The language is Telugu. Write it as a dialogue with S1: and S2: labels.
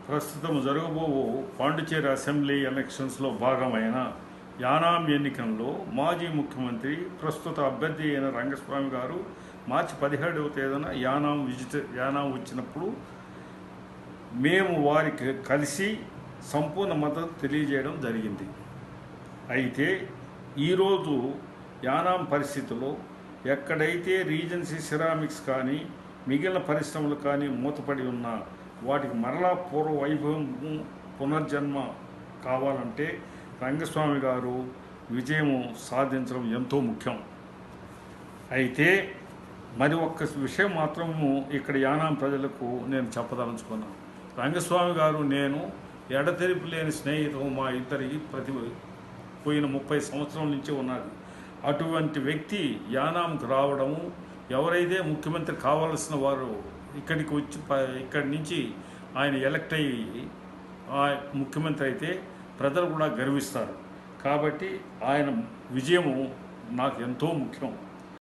S1: ప్రస్తుతం జరగబో పాండిచేరి అసెంబ్లీ ఎలక్షన్స్లో భాగమైన యానాం ఎన్నికల్లో మాజీ ముఖ్యమంత్రి ప్రస్తుత అభ్యర్థి అయిన రంగస్వామి గారు మార్చి పదిహేడవ తేదీన యానాం విజిట్ యానాం వచ్చినప్పుడు మేము వారికి కలిసి సంపూర్ణ మద్దతు తెలియజేయడం జరిగింది అయితే ఈరోజు యానాం పరిస్థితిలో ఎక్కడైతే రీజెన్సీ సిరామిక్స్ కానీ మిగిలిన పరిశ్రమలు కానీ మూతపడి ఉన్న వాటికి మరలా పూర్వ వైభవం పునర్జన్మ కావాలంటే రంగస్వామి గారు విజయం సాధించడం ఎంతో ముఖ్యం అయితే మరి ఒక్క విషయం మాత్రము ఇక్కడ యానాం ప్రజలకు నేను చెప్పదలుచుకున్నాను రంగస్వామి గారు నేను ఎడతెరిపి లేని స్నేహితులు మా ఇద్దరికి ప్రతి పోయిన ముప్పై సంవత్సరాల నుంచి ఉన్నది అటువంటి వ్యక్తి యానాంకు రావడము ఎవరైతే ముఖ్యమంత్రి కావాల్సిన వారు ఇక్కడికి వచ్చి ప- ఇక్కడి నుంచి ఆయన ఎలక్ట్ అయ్యి ఆ ముఖ్యమంత్రి అయితే ప్రజలు కూడా గర్విస్తారు కాబట్టి ఆయన విజయము నాకు ఎంతో ముఖ్యం